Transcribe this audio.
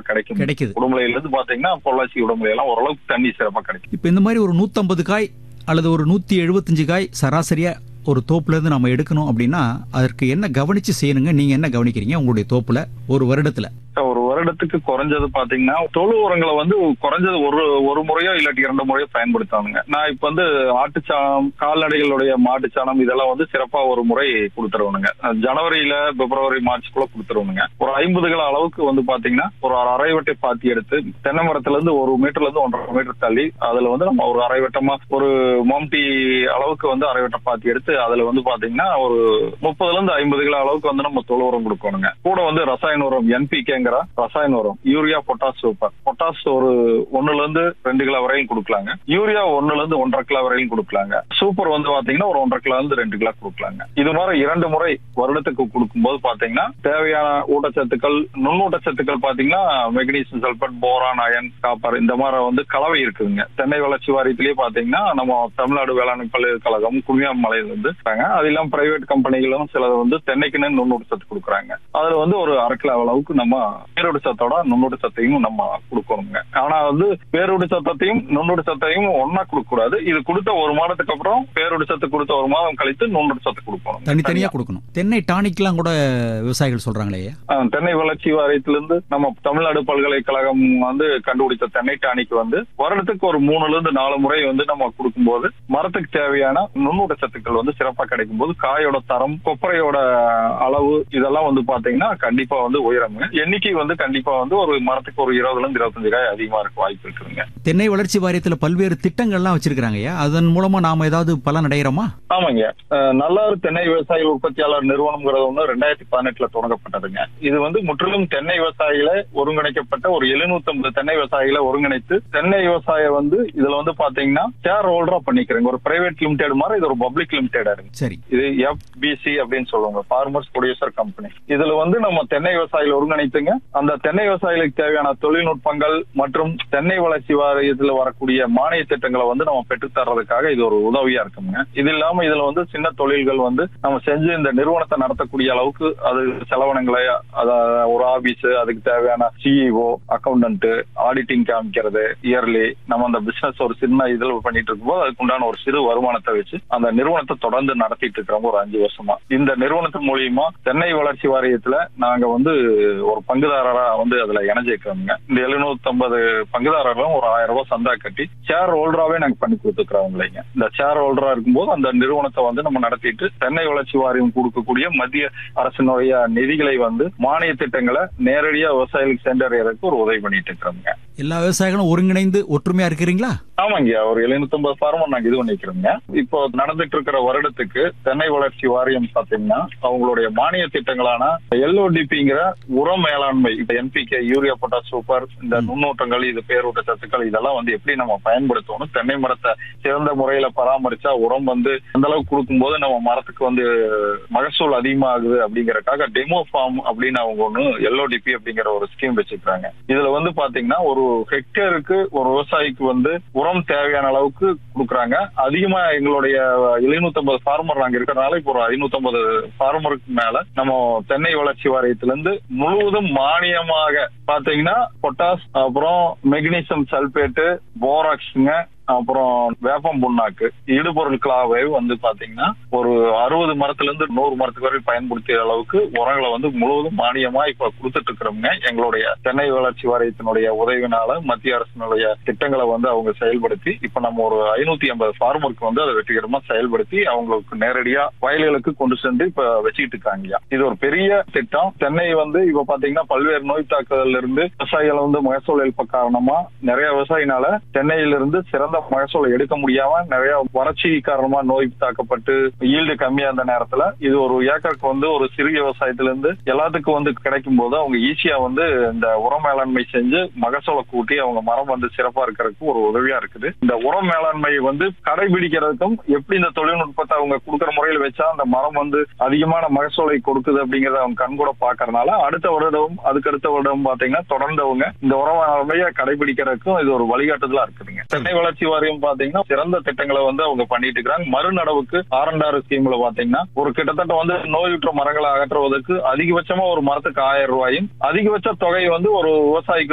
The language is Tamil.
கிடைக்கும் கிடைக்குது உடுமலையில இருந்து பாத்தீங்கன்னா பொள்ளாச்சி உடுமலை எல்லாம் ஓரளவுக்கு தண்ணி சிறப்பா கிடைக்கும் இப்போ இந்த மாதிரி ஒரு நூற்றம்பது காய் அல்லது ஒரு நூற்றி எழுபத்தஞ்சு காய் சராசரியா ஒரு தோப்புல இருந்து நம்ம எடுக்கணும் அப்படின்னா அதற்கு என்ன கவனிச்சு செய்யணுங்க நீங்க என்ன கவனிக்கிறீங்க உங்களுடைய தோப்புல ஒரு வருடத்துல ஒரு வருடத்துக்கு குறைஞ்சது பாத்தீங்கன்னா தொழு உரங்களை வந்து குறைஞ்சது ஒரு ஒரு முறையோ இல்லாட்டி இரண்டு முறையோ பயன்படுத்தானுங்க நான் இப்ப வந்து ஆட்டுச்சாணம் கால்நடைகளுடைய மாட்டுச்சாணம் இதெல்லாம் வந்து சிறப்பா ஒரு முறை கொடுத்துருவனுங்க ஜனவரியில பிப்ரவரி மார்ச்க்குள்ள கொடுத்துருவனுங்க ஒரு ஐம்பது கிலோ அளவுக்கு வந்து பாத்தீங்கன்னா ஒரு அரை வட்டை பாத்தி எடுத்து தென்னை மரத்துல இருந்து ஒரு மீட்டர்ல இருந்து ஒன்றரை மீட்டர் தள்ளி அதுல வந்து நம்ம ஒரு அரை வட்டமா ஒரு மம்டி அளவுக்கு வந்து அரை வட்ட பாத்தி எடுத்து அதுல வந்து பாத்தீங்கன்னா ஒரு முப்பதுல இருந்து ஐம்பது கிலோ அளவுக்கு வந்து நம்ம தொழு உரம் கொடுக்கணுங்க கூட வந்து ரசாயன உரம் என்பிகேங்கிற ரசாயன உரம் யூரியா பொட்டாஸ் சூப்பர் பொட்டாஸ் ஒரு ஒண்ணுல இருந்து ரெண்டு கிலோ வரையும் கொடுக்கலாங்க யூரியா ஒண்ணுல இருந்து ஒன்றரை கிலோ வரையும் கொடுக்கலாங்க சூப்பர் வந்து பாத்தீங்கன்னா ஒரு ஒன்றரை கிலோ இருந்து ரெண்டு கிலோ கொடுக்கலாங்க இது மாதிரி இரண்டு முறை வருடத்துக்கு கொடுக்கும்போது பாத்தீங்கன்னா தேவையான ஊட்டச்சத்துக்கள் நுண்ணூட்டச்சத்துக்கள் பாத்தீங்கன்னா magnesium sulphate boron iron copper இந்த மாதிரி வந்து கலவை இருக்குதுங்க தென்னை வளர்ச்சி வாரியத்திலேயே பாத்தீங்கன்னா நம்ம தமிழ்நாடு வேளாண் பல்கலைக்கழகம் குமியாமலையில இருந்து இருக்காங்க அது இல்லாம பிரைவேட் கம்பெனிகளும் சிலது வந்து தென்னைக்குன்னு நுண்ணூட்டச்சத்து கொடுக்குறாங்க அதுல வந்து ஒரு அரை கிலோ அளவுக்கு நம்ம பேரோடு சத்தோட நுண்ணூட்ட சத்தையும் நம்ம கொடுக்கணுங்க ஆனா வந்து பேரோடு சத்தத்தையும் நுண்ணூட்ட சத்தையும் ஒன்னா கொடுக்க கூடாது இது கொடுத்த ஒரு மாதத்துக்கு அப்புறம் பேரோடு சத்து கொடுத்த ஒரு மாதம் கழித்து நுண்ணூட்ட சத்து கொடுக்கணும் தனித்தனியா கொடுக்கணும் தென்னை டானிக்லாம் கூட விவசாயிகள் சொல்றாங்களே ஐயா ஆஹ் தென்னை வளர்ச்சி வாரியத்திலிருந்து நம்ம தமிழ்நாடு பல்கலைக்கழகம் வந்து கண்டுபிடித்த தென்னை டானிக் வந்து வருடத்துக்கு ஒரு மூணுல இருந்து நாலு முறை வந்து நம்ம கொடுக்கும்போது மரத்துக்கு தேவையான நுண்ணூட்ட சத்துக்கள் வந்து சிறப்பா கிடைக்கும் போது காயோட தரம் கொப்பரையோட அளவு இதெல்லாம் வந்து பாத்தீங்கன்னா கண்டிப்பா வந்து உயரமுங்க எண்ணிக்கை வந்து கண்டிப்பா வந்து ஒரு மரத்துக்கு ஒரு இருபதுல இருந்து இருபத்தஞ்சு காய் அதிகமா இருக்க வாய்ப்பு இருக்குதுங்க தென்னை வளர்ச்சி வாரியத்துல பல்வேறு திட்டங்கள்லாம் வச்சிருக்கிறாங்க ஐயா அதன் மூலமா நாம ஏதாவது பலன் அடைகிறோமா ஆமாங்க அஹ் நல்லாறு தென்னை விவசாயிகள் உற்பத்தியாளர் நிறுவனம்ங்கிறது வந்து ரெண்டாயிரத்தி பதினெட்டுல தொடங்கப்பட்டதுங்க இது வந்து முற்றிலும் தென்னை விவசாயிகளை ஒருங்கிணைக்கப்பட்ட ஒரு 750 தென்னை விவசாயிகளை ஒருங்கிணைத்து தென்னை விவசாயம் வந்து இதுல வந்து பாத்தீங்கன்னா ஷேர் ஹோல்டரா பண்ணிக்கிறேங்க ஒரு பிரைவேட் லிமிடெட் மாதிரி இது ஒரு பப்ளிக் லிமிடெடா இருக்கு சரி இது எஃபிசி அப்படின்னு சொல்லுவாங்க ஃபார்மர்ஸ் ப்ரொடியூசர் கம்பெனி இதுல வந்து நம்ம தென்னை விவசாயிகள் ஒருங்கிணைத்துங்க அந்த தென்னை விவசாயிகளுக்கு தேவையான தொழில்நுட்பங்கள் மற்றும் தென்னை வளர்ச்சி வாரியத்துல வரக்கூடிய மானிய திட்டங்களை வந்து நம்ம பெற்றுத் தர்றதுக்காக இது ஒரு உதவியா இருக்குங்க இது இல்லாம இதுல வந்து சின்ன தொழில்கள் வந்து நம்ம செஞ்சு இந்த நிறுவனத்தை நடத்தக்கூடிய அளவுக்கு அது செலவினங்களை அத ஒரு ஆபீஸ் அதுக்கு தேவையான சிஇஓ அக்கௌண்டன்ட் ஆடிட்டிங் காமிக்கிறது இயர்லி நம்ம அந்த பிசினஸ் ஒரு சின்ன இதுல பண்ணிட்டு இருக்கும்போது அதுக்கு உண்டான ஒரு சிறு வருமானத்தை வச்சு அந்த நிறுவனத்தை தொடர்ந்து நடத்திட்டு இருக்கிறோம் ஒரு அஞ்சு வருஷமா இந்த நிறுவனத்தின் மூலியமா தென்னை வளர்ச்சி வாரியத்துல நாங்க வந்து ஒரு பங்குதாரரா வந்து அதுல இணைஞ்சிருக்கிறோங்க இந்த எழுநூத்தி ஐம்பது பங்குதாரர்களும் ஒரு ஆயிரம் ரூபாய் சந்தா கட்டி ஷேர் ஹோல்டராவே நாங்க பண்ணி கொடுத்துக்கிறோம் இந்த ஷேர் ஹோல்டரா இருக்கும்போது அந்த நிறுவனத்தை வந்து நம்ம நடத்திட்டு தென்னை வளர்ச்சி வாரியம் கொடுக்கக்கூடிய மத்திய அரசினுடைய நிதிகளை வந்து மானிய திட்டங்களை நேரடியா விவசாயிகளுக்கு சென்றடைறதுக்கு ஒரு உதவி பண்ணிட்டு இருக்கிறோங்க எல்லா விவசாயிகளும் ஒருங்கிணைந்து ஒற்றுமையா இருக்கிறீங்களா ஆமாங்க ஒரு எழுநூத்தி ஐம்பது ஃபார்மும் நாங்க இது பண்ணிக்கிறோங்க இப்போ நடந்துட்டு இருக்கிற வருடத்துக்கு தென்னை வளர்ச்சி வாரியம் பாத்தீங்கன்னா அவங்களுடைய மானிய திட்டங்களான எல்ஓடிபிங்கிற உர மேலாண்மை இப்ப என்பிகே யூரியா பொட்டாஸ் சூப்பர் இந்த நுண்ணூட்டங்கள் இது பேரூட்ட சத்துக்கள் இதெல்லாம் வந்து எப்படி நம்ம பயன்படுத்தணும் தென்னை மரத்தை சிறந்த முறையில பராமரிச்சா உரம் வந்து அந்த அளவுக்கு கொடுக்கும்போது நம்ம மரத்துக்கு வந்து மகசூல் அதிகமாகுது அப்படிங்கறக்காக டெமோ ஃபார்ம் அப்படின்னு அவங்க ஒண்ணு எல்ஓடிபி அப்படிங்கிற ஒரு ஸ்கீம் வச்சிருக்காங்க இதுல வந்து பாத்தீங்கன்னா ஒரு ஹெக்டேருக்கு ஒரு விவசாயிக்கு வந்து உரம் தேவையான அளவுக்கு கொடுக்குறாங்க அதிகமா எங்களுடைய எழுநூத்தி ஐம்பது ஃபார்மர் நாங்க இருக்கிறனால இப்போ ஒரு ஐநூத்தி ஐம்பது ஃபார்மருக்கு மேல நம்ம தென்னை வளர்ச்சி வாரியத்துல இருந்து முழுவதும் மானியமாக பாத்தீங்கன்னா பொட்டாஸ் அப்புறம் மெக்னீசியம் சல்பேட்டு போராக்ஸுங்க அப்புறம் வேப்பம் புண்ணாக்கு இடுபொருட்களாகவே வந்து பாத்தீங்கன்னா ஒரு அறுபது மரத்துல இருந்து நூறு மரத்துக்கு வரை பயன்படுத்திய அளவுக்கு உரங்களை வந்து முழுவதும் மானியமா இப்ப கொடுத்துட்டு இருக்கிறோம்ங்க எங்களுடைய தென்னை வளர்ச்சி வாரியத்தினுடைய உதவினால மத்திய அரசினுடைய திட்டங்களை வந்து அவங்க செயல்படுத்தி இப்ப நம்ம ஒரு ஐநூத்தி ஐம்பது ஃபார்மருக்கு வந்து அதை வெற்றிகரமா செயல்படுத்தி அவங்களுக்கு நேரடியா வயல்களுக்கு கொண்டு சென்று இப்ப வச்சுக்கிட்டு இருக்காங்க இது ஒரு பெரிய திட்டம் தென்னை வந்து இப்ப பாத்தீங்கன்னா பல்வேறு நோய் தாக்குதல்ல இருந்து விவசாயிகள் வந்து மகசூல் இழப்பு காரணமா நிறைய விவசாயினால தென்னையிலிருந்து சிறந்த மகசூலை எடுக்க முடியாம நிறைய வறட்சி காரணமா நோய் தாக்கப்பட்டு ஈல்டு கம்மியா இருந்த நேரத்துல இது ஒரு ஏக்கருக்கு வந்து ஒரு சிறிய விவசாயத்துல இருந்து எல்லாத்துக்கும் வந்து கிடைக்கும் போது அவங்க ஈஸியா வந்து இந்த உர மேலாண்மை செஞ்சு மகசூலை கூட்டி அவங்க மரம் வந்து சிறப்பா இருக்கிறதுக்கு ஒரு உதவியா இருக்குது இந்த உர மேலாண்மை வந்து கடைபிடிக்கிறதுக்கும் எப்படி இந்த தொழில்நுட்பத்தை அவங்க கொடுக்குற முறையில் வச்சா அந்த மரம் வந்து அதிகமான மகசூலை கொடுக்குது அப்படிங்கறத அவங்க கண்கூட பாக்குறதுனால அடுத்த வருடம் அதுக்கு அடுத்த வருடம் பாத்தீங்கன்னா தொடர்ந்து அவங்க இந்த உர மேலாண்மையை கடைபிடிக்கிறதுக்கும் இது ஒரு வழிகாட்டுதலா இருக்குதுங்க தென்னை வளர்ச்சி வாரியம் பாத்தீங்கன்னா சிறந்த திட்டங்களை வந்து அவங்க பண்ணிட்டு இருக்கிறாங்க மறுநடவுக்கு ஆரண்டாறு ஸ்கீம்ல பாத்தீங்கன்னா ஒரு கிட்டத்தட்ட வந்து நோயுற்ற மரங்களை அகற்றுவதற்கு அதிகபட்சமா ஒரு மரத்துக்கு ஆயிரம் ரூபாயும் அதிகபட்ச தொகை வந்து ஒரு விவசாயிக்கு